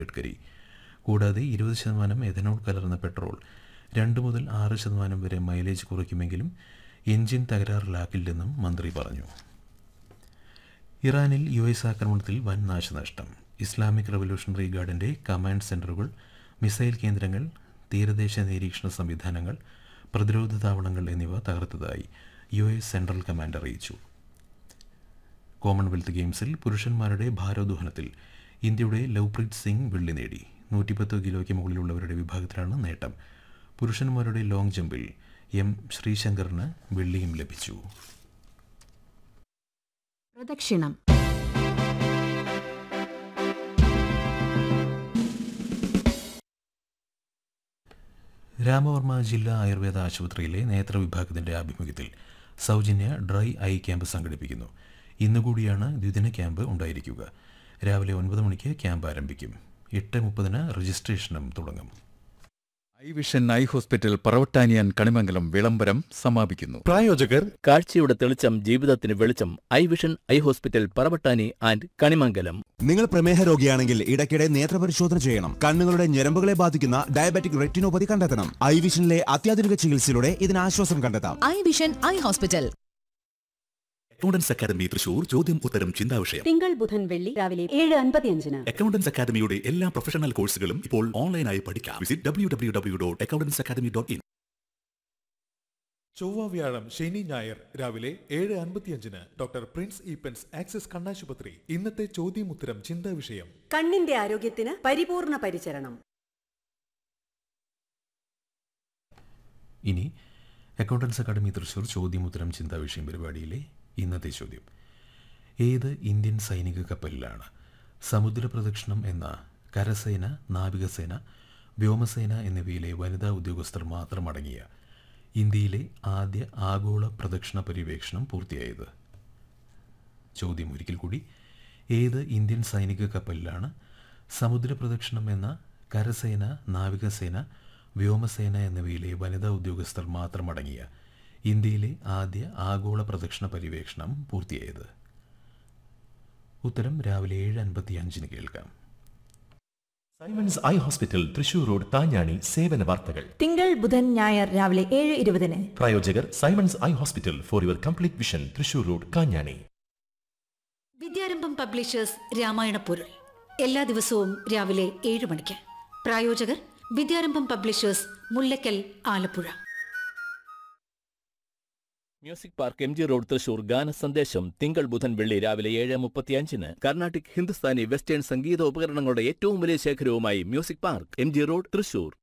ഗഡ്കരി കൂടാതെ ഇരുപത് ശതമാനം എഥനോൾ കലർന്ന പെട്രോൾ രണ്ട് മുതൽ ആറ് ശതമാനം വരെ മൈലേജ് കുറയ്ക്കുമെങ്കിലും എഞ്ചിൻ തകരാറിലാക്കില്ലെന്നും മന്ത്രി പറഞ്ഞു ഇറാനിൽ യു എസ് ആക്രമണത്തിൽ വൻ നാശനഷ്ടം ഇസ്ലാമിക് റവല്യൂഷണറി ഗാർഡിൻ്റെ കമാൻഡ് സെൻറ്ററുകൾ മിസൈൽ കേന്ദ്രങ്ങൾ തീരദേശ നിരീക്ഷണ സംവിധാനങ്ങൾ പ്രതിരോധ താവളങ്ങൾ എന്നിവ തകർത്തതായി യു എസ് സെൻട്രൽ കമാൻഡ് അറിയിച്ചു കോമൺവെൽത്ത് ഗെയിംസിൽ പുരുഷന്മാരുടെ ഭാരോദ്വഹനത്തിൽ ഇന്ത്യയുടെ ലവ്പ്രീത് സിംഗ് വെള്ളി നേടി നൂറ്റിപ്പത്ത് കിലോയ്ക്ക് മുകളിലുള്ളവരുടെ വിഭാഗത്തിലാണ് നേട്ടം പുരുഷന്മാരുടെ ലോങ് ജമ്പിൽ എം ശ്രീശങ്കറിന് വെള്ളിയും ലഭിച്ചു പ്രദക്ഷിണം രാമവർമ്മ ജില്ലാ ആയുർവേദ ആശുപത്രിയിലെ നേത്രവിഭാഗത്തിന്റെ ആഭിമുഖ്യത്തിൽ സൗജന്യ ഡ്രൈ ഐ ക്യാമ്പ് സംഘടിപ്പിക്കുന്നു ഇന്നുകൂടിയാണ് ദ്വിദിന ക്യാമ്പ് ഉണ്ടായിരിക്കുക രാവിലെ ഒൻപത് മണിക്ക് ക്യാമ്പ് ആരംഭിക്കും എട്ട് മുപ്പതിന് രജിസ്ട്രേഷനും തുടങ്ങും ഐ വിഷൻ ഐ ഹോസ്പിറ്റൽ പറവട്ടാനിയാൻ കണിമംഗലം വിളംബരം സമാപിക്കുന്നു പ്രായോജകർ കാഴ്ചയുടെ തെളിച്ചം ജീവിതത്തിന് വെളിച്ചം eye vision eye hospital Paravattani and Kanimangalam നിങ്ങൾ പ്രമേഹ രോഗിയാണെങ്കിൽ ഇടയ്ക്കിടെ നേത്രപരിശോധന ചെയ്യണം കണ്ണുകളുടെ ഞരമ്പുകളെ ബാധിക്കുന്ന ഡയബറ്റിക് റെറ്റിനോപ്പതി കണ്ടെത്തണം ഐ വിഷനിലെ അത്യാധുനിക ചികിത്സയിലൂടെ ഇതിന് ആശ്വാസം കണ്ടെത്താം eye vision eye hospital accountants academy Thrissur ചോദ്യം ഉത്തരം ചിന്താ വിഷയം തിങ്കൾ ബുധൻ വെള്ളി രാവിലെ ഏഴ് അൻപത്തിയഞ്ചിന് അക്കൗണ്ടൻസ് അക്കാദമിയുടെ എല്ലാ പ്രൊഫഷണൽ കോഴ്സുകളും ഇപ്പോൾ ഓൺലൈനായി പഠിക്കാം visit W W W dot accountants academy dot in ചൊവ്വ വ്യാഴം ശനി ഞായർ രാവിലെ ഏഴ് അൻപത്തിയഞ്ചിന് ഡോക്ടർ പ്രിൻസ് ഈപ്പൻസ് ആക്സിസ് കണ്ണാശുപത്രി ഇന്നത്തെ ചോദ്യമുത്തരം ചിന്താ വിഷയം കണ്ണിന്റെ ആരോഗ്യത്തിന് പരിപൂർണ പരിചരണം ഇനി അക്കൗണ്ടൻസ് അക്കാദമി തൃശൂർ ചോദ്യമുത്തരം ചിന്താ വിഷയം പരിപാടിയിലെ ഇന്നത്തെ ചോദ്യം ഏത് ഇന്ത്യൻ സൈനിക കപ്പലിലാണ് സമുദ്ര പ്രദക്ഷിണം എന്ന കരസേന നാവികസേന വ്യോമസേന എന്നിവയിലെ വനിതാ ഉദ്യോഗസ്ഥർ മാത്രം അടങ്ങിയ ഇന്ത്യയിലെ ആദ്യ ആഗോള പ്രദക്ഷിണ പര്യവേക്ഷണം പൂർത്തിയായത് ചോദ്യം ഒരിക്കൽ കൂടി ഏത് ഇന്ത്യൻ സൈനിക കപ്പലിലാണ് സമുദ്ര പ്രദക്ഷിണം എന്ന കരസേന നാവികസേന വ്യോമസേന എന്നിവയിലെ വനിതാ ഉദ്യോഗസ്ഥർ മാത്രം അടങ്ങിയ ഇന്ത്യയിലെ ആദ്യ ആഗോള പ്രദക്ഷിണ പര്യവേക്ഷണം പൂർത്തിയായത് ഉത്തരം രാവിലെ ഏഴ് അൻപത്തി അഞ്ചിന് കേൾക്കാം Simons eye hospital Thrissur road താഞ്ഞാണി സേവന വാർത്തകൾ തിങ്കൾ ബുധൻ ഞായർ രാവിലെ ഏഴ് ഇരുപതിന് പ്രായോജകർ Simons eye hospital for your complete vision Thrissur road Kanjani Vidyarambham publishers Ramayana പൊരുൾ എല്ലാ ദിവസവും രാവിലെ ഏഴ് മണിക്ക് പ്രായോജകർ Vidyarambham publishers Mullakkal Alappuzha music park M G road Thrissur ഗാന സന്ദേശം തിങ്കൾ ബുധൻ വെള്ളി രാവിലെ ഏഴ് മുപ്പത്തിയഞ്ചിന് കർണാട്ടിക് ഹിന്ദുസ്ഥാനി വെസ്റ്റേൺ സംഗീത ഉപകരണങ്ങളുടെ ഏറ്റവും വലിയ ശേഖരവുമായി music park M G road Thrissur